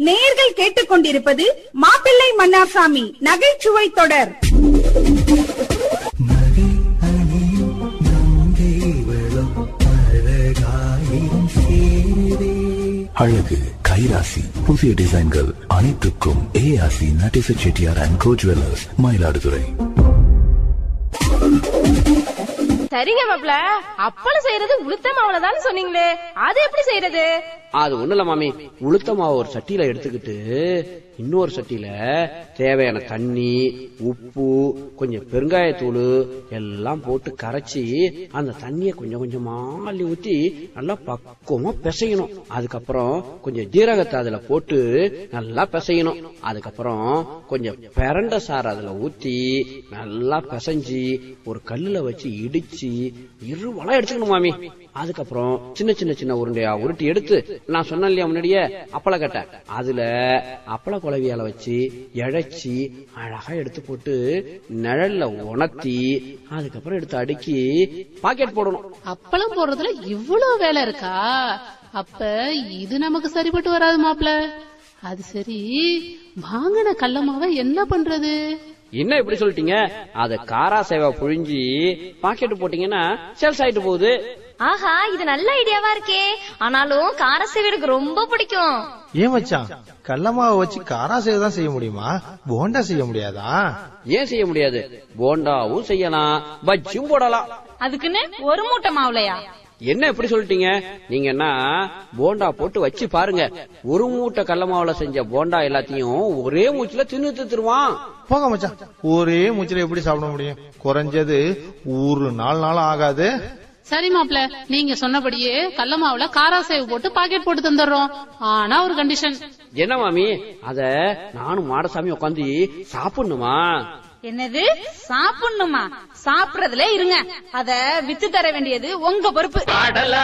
நேயர்கள் கேட்டுக்கொண்டிருப்பது மாப்பிள்ளை மன்னார்சாமி நகைச்சுவை தொடர் மடி அணியும் நங்கை வளம் அழகாயிரம் சேருதே அழகு கைராசி புதிய டிசைன்கள் அனைத்துக்கும் ஏஆசி நட்டிச Chettiar and co jewellers Mayiladuthurai சரிங்க மாப்ள அப்பளம் செய்யறது உளுத்த மாவுல தான் சொன்னீங்களே அது எப்படி செய்யறது அது ஒண்ணுல மாமி உளுத்த மாவு ஒரு சட்டியில எடுத்துக்கிட்டு இன்னொரு சட்டியில தேவையான தண்ணி உப்பு கொஞ்சம் பெருங்காயத்தூள் எல்லாம் போட்டு கரைச்சி அந்த தண்ணிய கொஞ்சம் கொஞ்சமா அள்ளி ஊத்தி நல்லா பக்குவமா பிசையணும் அதுக்கப்புறம் கொஞ்சம் ஜீரகத்தை அதுல போட்டு நல்லா பிசையணும் அதுக்கப்புறம் கொஞ்சம் பிரண்ட சாறு அதுல ஊத்தி நல்லா பிசைஞ்சு ஒரு கல்லுல வச்சு இடிச்சு இருவலா எடுத்துக்கணும் மாமி அதுக்கப்புறம் சின்ன சின்ன சின்ன உருண்டையா உருட்டி எடுத்து நான் சொன்னேன் இல்லையா முன்னாடியே அப்பள கட்டை அதுல அப்பள குழவியால வச்சு இழைச்சி அழகா எடுத்து போட்டு நிழல்ல உணர்த்தி அதுக்கப்புறம் எடுத்து அடுக்கி பாக்கெட் போடணும் அப்பளம் போடுறதுல இவ்வளவு வேலை இருக்கா அப்ப இது நமக்கு சரிப்பட்டு வராது மாப்ள அது சரி வாங்கின கள்ளமாவ என்ன பண்றது என்ன இப்படி சொல்லிட்டீங்க அத காரா சேவை புழிஞ்சி பாக்கெட் போட்டீங்கன்னா சேல்ஸ் ஆயிட்டு போகுது ஆஹா இது நல்ல ஐடியாவா இருக்கே ஆனாலும் காரசேவை எனக்கு ரொம்ப பிடிக்கும் ஏன் மச்சான் கடலமாவை வச்சு காரா சேவை தான் செய்ய முடியுமா போண்டா செய்ய முடியாதா ஏன் செய்ய முடியாது போண்டாவும் செய்யலாம் பஜ்ஜும் போடலாம் அதுக்குன்னு ஒரு மூட்டை மாவுலையா என்ன இப்படி சொல்லிட்டீங்க நீங்க என்ன போண்டா போட்டு வச்சு பாருங்க ஒரு மூட்டை கடல மாவுல செஞ்ச போண்டா எல்லாத்தையும் ஒரே மூச்சுல தின்னு தித்துருவான் போங்க மச்சான் ஒரே மூச்சில எப்படி சாப்பிட முடியும் குறைஞ்சது ஒரு நாலு நாள் ஆகாது சரி மாப்ள நீங்க சொன்னபடியே கள்ளமாவுல காராசேவு போட்டு பாக்கெட் போட்டு தந்துடுறோம் ஆனா ஒரு கண்டிஷன் என்ன மாமி அத நானும் மாடசாமி உட்காந்து சாப்பிடணுமா என்னது சாப்பிடணுமா சாப்பிடுறதுல இருங்க அத வித்து தர வேண்டியது உங்க பொறுப்பு